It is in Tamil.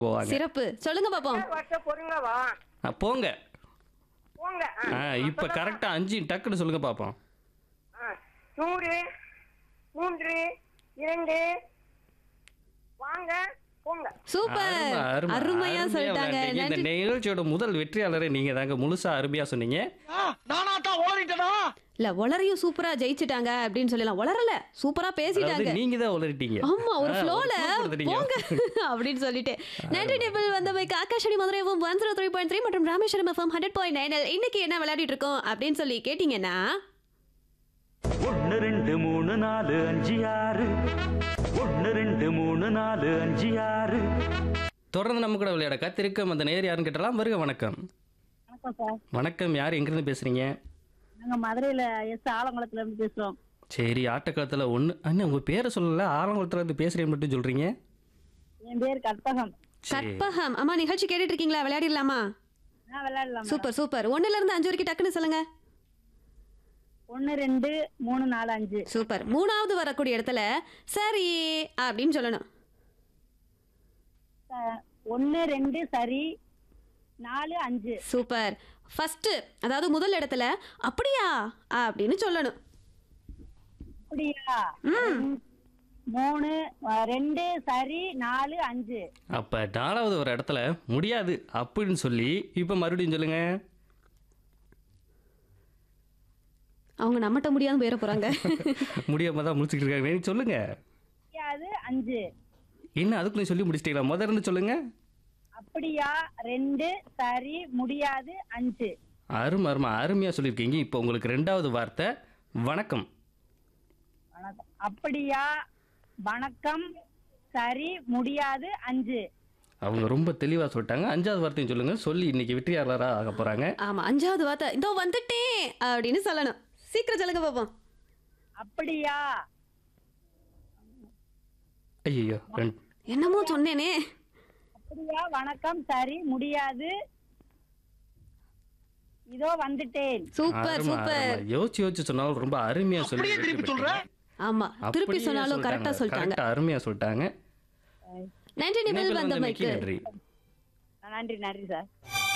போவாங்க சிறப்பு சொல்லுங்க பாப்போம் வருஷ பொறுங்க வா ஆ, போங்க போங்க ஆ இப்போ கரெக்டாக அஞ்சு டக்குன்னு சொல்லுங்க பார்ப்போம் ஆ, நூறு மூன்று இரண்டு வாங்க போங்க சூப்பர் அருமை, அருமை, அருமையா அருமையா சொல்லிட்டாங்க விளையாண்டீங்க. இந்த நன்றி நிகழ்ச்சியோட முதல் வெற்றியாளரே நீங்க தாங்க முழுசா அருமையா சொன்னீங்க நானா தான் ஓடிட்டனா இல்ல வளரையும் சூப்பரா ஜெயிச்சிட்டாங்க அப்படின்னு சொல்லலாம் வளரல சூப்பரா பேசிட்டாங்க அதாவது நீங்க தான் உளறிட்டீங்க ஆமா ஒரு ஆ, ஃப்ளோல clue கொடுத்துட்டீங்க. போங்க அப்படின்னு சொல்லிட்டு நன்றி நிபிள் வந்தமைக்கு Akashvani Madurai FM one zero three point three மற்றும் Rameswaram FM hundred point nine இன்னைக்கு என்ன விளையாடிட்டு இருக்கோம் அப்படின்னு சொல்லி கேட்டீங்கன்னா ஒன்னு ரெண்டு மூணு நாலு அஞ்சு ஆறு ஒன்னு ரெண்டு மூணு நாலு அஞ்சு ஆறு தொடர்ந்து நம்ம கூட விளையாட காத்திருக்கும் அந்த நேர் யாருன்னு கேட்டலாம் வருக வணக்கம் வணக்கம் சார் வணக்கம் யார் எங்கிருந்து பேசுறீங்க நாங்க மதுரையில எஸ் ஆலங்குளத்துல இருந்து பேசுறோம் சரி ஆட்டக்காலத்துல ஒண்ணு அண்ணா உங்க பேரை சொல்லல ஆலங்குளத்துல இருந்து பேசுறேன்னு மட்டும் சொல்றீங்க என் பேர் கற்பகம் சரி கற்பகம் அம்மா நிகழ்ச்சி கேட்டுட்டு இருக்கீங்களா விளையாடிடலாமா நான் விளையாடலாம் சூப்பர் சூப்பர் ஒண்ணுல இருந்து அஞ்சு வரைக்கும் டக்குன்னு சொல்லுங்க ஒன்னு ரெண்டு மூணு நாலு அஞ்சு சூப்பர் மூணாவது வரக்கூடிய இடத்துல சரி அப்படின்னு சொல்லணும் அஹ், ஒன்னு ரெண்டு சரி நாலு அஞ்சு சூப்பர் ஃபர்ஸ்ட் அதாவது முதல் இடத்துல அப்படியா அப்படின்னு சொல்லணும் அப்படியா மூணு அஹ், ரெண்டு சரி நாலு அஞ்சு அப்ப நாலாவது ஒரு இடத்துல முடியாது அப்படின்னு சொல்லி இப்ப மறுபடியும் சொல்லுங்க அவங்க நம்மகிட்ட முடியாம போயிட போறாங்க முடியாம தான் முடிச்சுக்கிட்டு இருக்காங்க நீங்க சொல்லுங்க முடியாது அஞ்சு என்ன அதுக்குள்ள சொல்லி முடிச்சிட்டீங்களா முதல்ல இருந்து சொல்லுங்க அப்படியா ரெண்டு சரி முடியாது அஞ்சு அருமை அருமை அருமையா சொல்லியிருக்கீங்க இப்போ உங்களுக்கு ரெண்டாவது வார்த்தை வணக்கம் வணக்கம் அப்படியா வணக்கம் சரி முடியாது அஞ்சு அவங்க ரொம்ப தெளிவா சொல்லிட்டாங்க அஞ்சாவது வார்த்தையும் சொல்லுங்க சொல்லி இன்னைக்கு வெற்றியாளரா ஆக போறாங்க ஆமா அஞ்சாவது வார்த்தை இதோ வந்துட்டேன் அப்படின்னு சொல்லணும் சீக்கிரம் சொல்லுங்க பாப்போம் அப்படியா ஐயோ என்னமோ சொன்னேனே அப்படியா வணக்கம் சரி முடியாது இதோ வந்துட்டேன் சூப்பர் சூப்பர் யோசிச்சு யோசிச்சு சொன்னாலும் ரொம்ப அருமையா சொல்லி அப்படியே திருப்பி வெற்றி சொல்ற? பெற்றாங்க. ஆமா திருப்பி அப்படியே சொன்னாலும் கரெக்டா சொல்லிட்டாங்க correct ஆ அருமையா சொல்லிட்டாங்க நன்றி நிபிள் இணைப்பில் வந்த வந்தமைக்கு மைக்கு நன்றி நன்றி நன்றி சார்